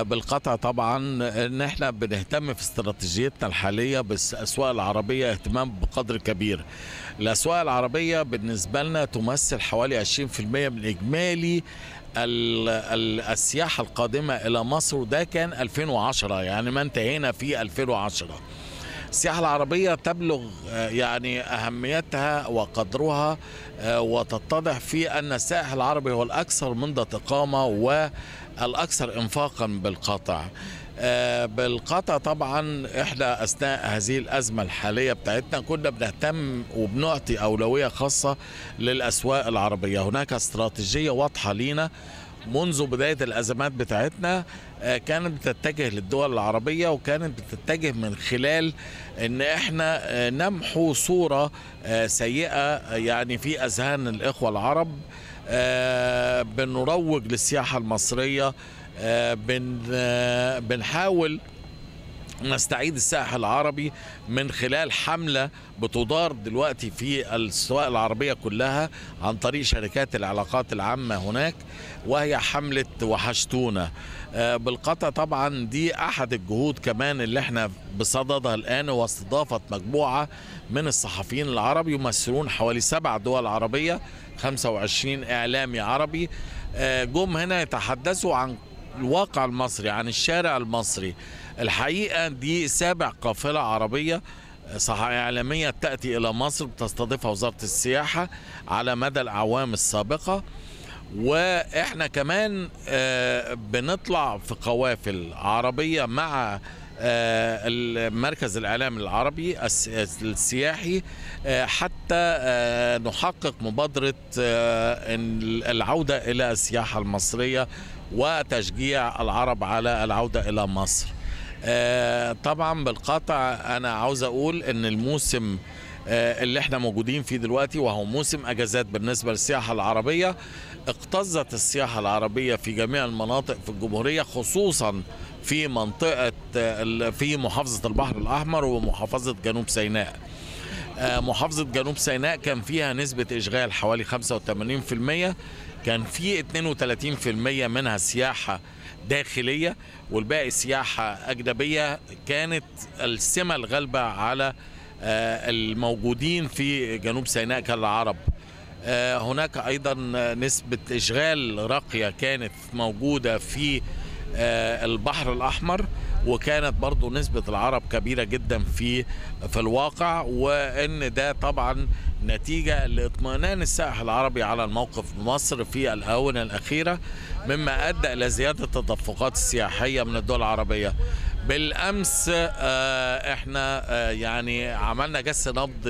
بالقطع طبعا ان احنا بنهتم في استراتيجيتنا الحاليه بالاسواق العربيه اهتمام بقدر كبير. الاسواق العربيه بالنسبه لنا تمثل حوالي 20% من اجمالي ال- ال- السياحه القادمه الى مصر وده كان 2010 يعني ما انتهينا في 2010. السياحة العربية تبلغ آه، يعني أهميتها وقدرها آه، وتتضح في أن السائح العربي هو الأكثر منذ إقامة والأكثر إنفاقا بالقطع آه، بالقطع طبعا احنا اثناء هذه الازمه الحاليه بتاعتنا كنا بنهتم وبنعطي اولويه خاصه للاسواق العربيه هناك استراتيجيه واضحه لينا منذ بداية الأزمات بتاعتنا آه، كانت بتتجه للدول العربية وكانت بتتجه من خلال ان احنا آه، نمحو صورة آه، سيئة آه، يعني في اذهان الاخوة العرب آه، بنروج للسياحة المصرية آه، بن آه، بنحاول نستعيد السائح العربي من خلال حملة بتدار دلوقتي في السواق العربية كلها عن طريق شركات العلاقات العامة هناك وهي حملة وحشتونا آه، بالقطع طبعا دي أحد الجهود كمان اللي احنا بصددها الآن هو استضافة مجموعة من الصحفيين العرب يمثلون حوالي سبع دول عربية 25 إعلامي عربي آه، جم هنا يتحدثوا عن الواقع المصري عن الشارع المصري الحقيقة دي سابع قافلة عربية صح إعلامية تأتي إلى مصر بتستضيفها وزارة السياحة على مدى الأعوام السابقة وإحنا كمان آه، بنطلع في قوافل عربية مع آه، المركز الإعلام العربي الس- السياحي آه، حتى آه، نحقق مبادرة آه، إن العودة إلى السياحة المصرية وتشجيع العرب على العودة إلى مصر آه، طبعا بالقطع أنا عاوز أقول إن الموسم آه، اللي احنا موجودين فيه دلوقتي وهو موسم اجازات بالنسبه للسياحه العربيه اقتزت السياحه العربيه في جميع المناطق في الجمهوريه خصوصا في منطقه آه، ال- في محافظه البحر الاحمر ومحافظه جنوب سيناء آه، محافظة جنوب سيناء كان فيها نسبة إشغال حوالي 85% كان في 32% منها سياحة داخلية والباقي سياحة أجنبية كانت السمة الغالبة على آه، الموجودين في جنوب سيناء كالعرب آه، هناك أيضا نسبة إشغال راقية كانت موجودة في آه، البحر الأحمر وكانت برضو نسبة العرب كبيرة جدا في في الواقع وإن ده طبعا نتيجة لاطمئنان السائح العربي على الموقف بمصر في الآونة الأخيرة مما أدى إلى زيادة التدفقات السياحية من الدول العربية بالأمس آه، إحنا آه، يعني عملنا جس نبض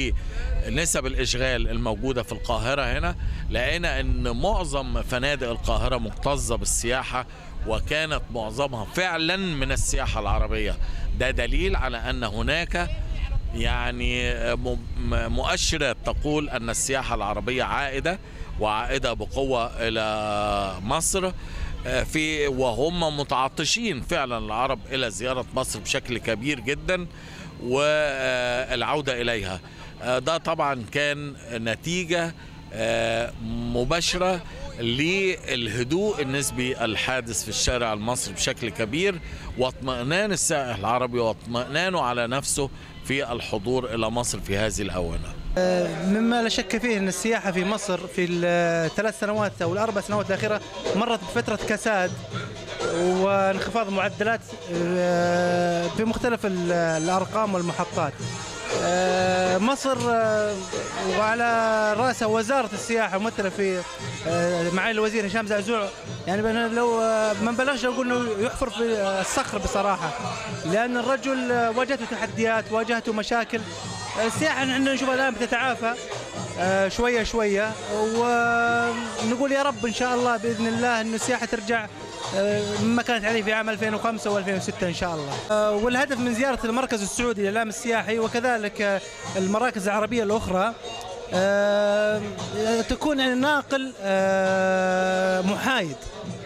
لنسب الإشغال الموجودة في القاهرة هنا لقينا إن معظم فنادق القاهرة مكتظة بالسياحة وكانت معظمها فعلا من السياحة العربية ده دليل على أن هناك يعني م- م- مؤشرات تقول أن السياحة العربية عائدة وعائدة بقوة إلى مصر آه، في وهم متعطشين فعلا العرب إلى زيارة مصر بشكل كبير جدا والعودة إليها آه، ده طبعا كان نتيجة آه، مباشرة للهدوء النسبي الحادث في الشارع المصري بشكل كبير واطمئنان السائح العربي واطمئنانه على نفسه في الحضور إلى مصر في هذه الآونة مما لا شك فيه ان السياحه في مصر في الثلاث سنوات او الاربع سنوات الاخيره مرت بفتره كساد وانخفاض معدلات آه، في مختلف ال- الارقام والمحطات. آه، مصر آه، وعلى راسها وزاره السياحه ممثله في آه، معالي الوزير هشام زعزوع يعني بن- لو آه، ما نبالغش لو قلنا يحفر في آه، الصخر بصراحه لان الرجل آه، واجهته تحديات واجهته مشاكل السياحه عندنا نشوفها الان بتتعافى آه، شويه شويه ونقول يا رب ان شاء الله باذن الله انه السياحه ترجع آه، مما كانت عليه في عام 2005 و2006 ان شاء الله. آه، والهدف من زياره المركز السعودي للاعلام السياحي وكذلك آه، المراكز العربيه الاخرى آه، تكون يعني ناقل آه، محايد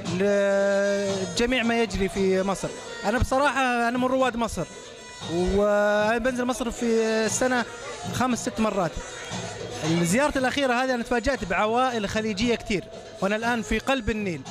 لجميع ما يجري في مصر. انا بصراحه انا من رواد مصر وانا بنزل مصر في السنه خمس ست مرات. الزيارة الأخيرة هذه أنا تفاجأت بعوائل خليجية كثير وأنا الآن في قلب النيل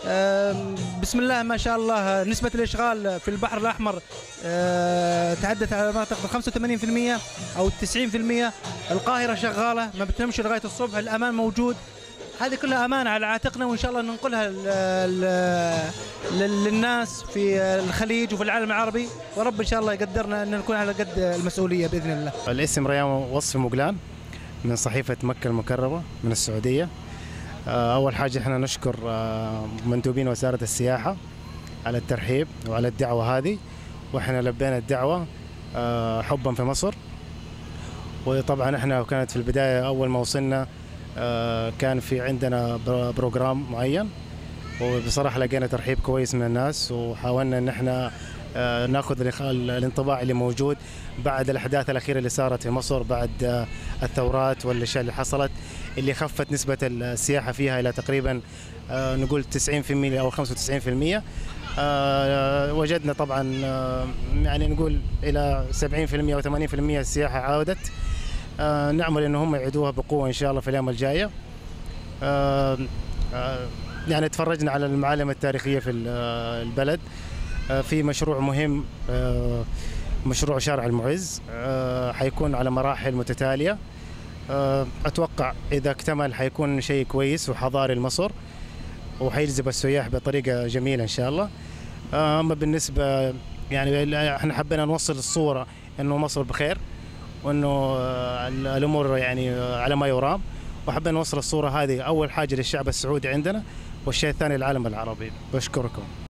آم، بسم الله ما شاء الله نسبة الإشغال في البحر الأحمر آه، تعدت على ما تقدر 85% أو 90% القاهرة شغالة ما بتنامش لغاية الصبح الأمان موجود هذه كلها أمانة على عاتقنا وإن شاء الله ننقلها ل- ل- لل- للناس في الخليج وفي العالم العربي ورب إن شاء الله يقدرنا أن نكون على قد المسؤولية بإذن الله الاسم ريان وصفي مقلان من صحيفة مكة المكرمة من السعودية آه، أول حاجة احنا نشكر آه، مندوبين وزارة السياحة على الترحيب وعلى الدعوة هذه واحنا لبينا الدعوة آه، حبا في مصر وطبعا احنا كانت في البداية أول ما وصلنا آه، كان في عندنا برو- بروجرام معين وبصراحة لقينا ترحيب كويس من الناس وحاولنا ان احنا آه، ناخذ الإخ- الانطباع اللي موجود بعد الاحداث الاخيره اللي صارت في مصر بعد آه، الثورات والاشياء اللي حصلت اللي خفت نسبه السياحه فيها الى تقريبا آه، نقول 90% او 95% آه، وجدنا طبعا آه، يعني نقول الى 70% او 80% السياحه عودت آه، نعمل ان هم يعيدوها بقوه ان شاء الله في الايام الجايه آه، آه، يعني تفرجنا على المعالم التاريخيه في ال- آه، البلد آه، في مشروع مهم آه، مشروع شارع المعز آه، حيكون على مراحل متتالية آه، أتوقع إذا اكتمل حيكون شيء كويس وحضاري لمصر وحيجذب السياح بطريقة جميلة إن شاء الله آه، أما بالنسبة يعني احنا حبينا نوصل الصورة إنه مصر بخير وإنه آه، الأمور يعني آه، على ما يرام وحبينا نوصل الصورة هذه أول حاجة للشعب السعودي عندنا والشيء الثاني للعالم العربي بشكركم